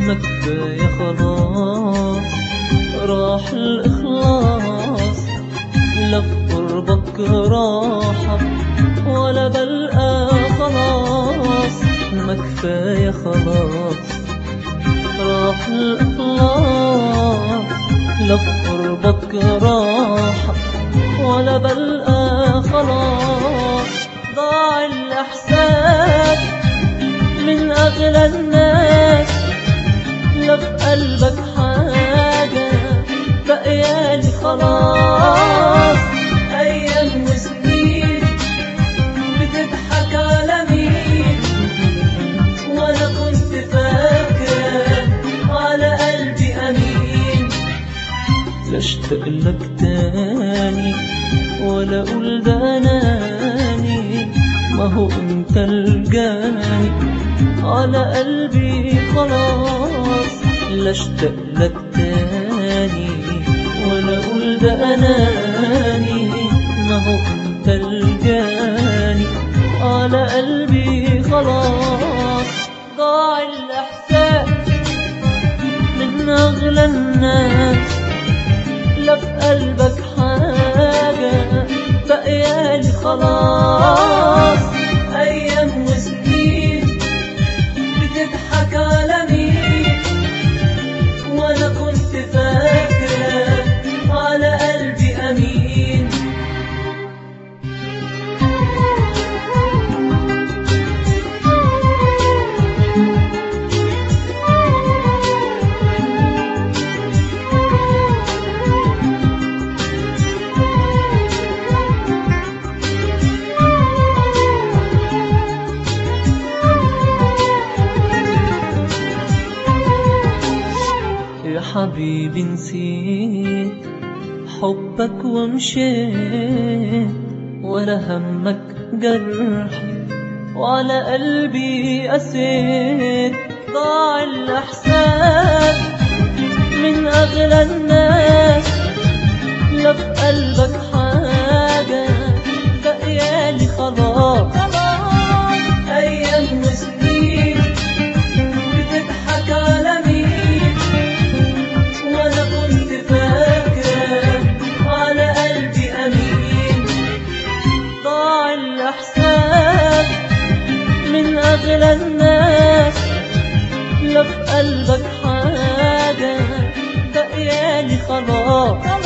ما كفاية خلاص راح الإخلاص لا في قربك راحة ولا بلقى خلاص ما كفاية خلاص راح الإخلاص لا في قربك راحة ولا بلقى خلاص ضاع الإحساس من أغلى الناس لا في قلبك حاجة بقيالي خلاص أيام وسنين بتضحك على مين وأنا كنت فاكرة على قلبي أمين لا اشتاق لك تاني ولا اقول ده اناني ما هو انت الجاني على قلبي خلاص لا اشتاق لك تاني ولا اقول ده اناني ما هو انت الجاني على قلبي خلاص ضاع الاحساس من اغلى الناس لا في قلبك حاجة بقيالي خلاص أيام وسنين بتضحك على مين وأنا كنت فاكرة على قلبي أمين يا حبيبي نسيت حبك ومشيت ولا همك جرحي وعلى قلبي قسيت ضاع الإحساس من أغلى الناس لا في قلبك حاجة بقيالي خلاص أيام وسنين بتضحك على مين وانا كنت فاكرة على قلبي امين ضاع الاحساس من اغلى الناس لا في قلبك حاجة بقيالي خلاص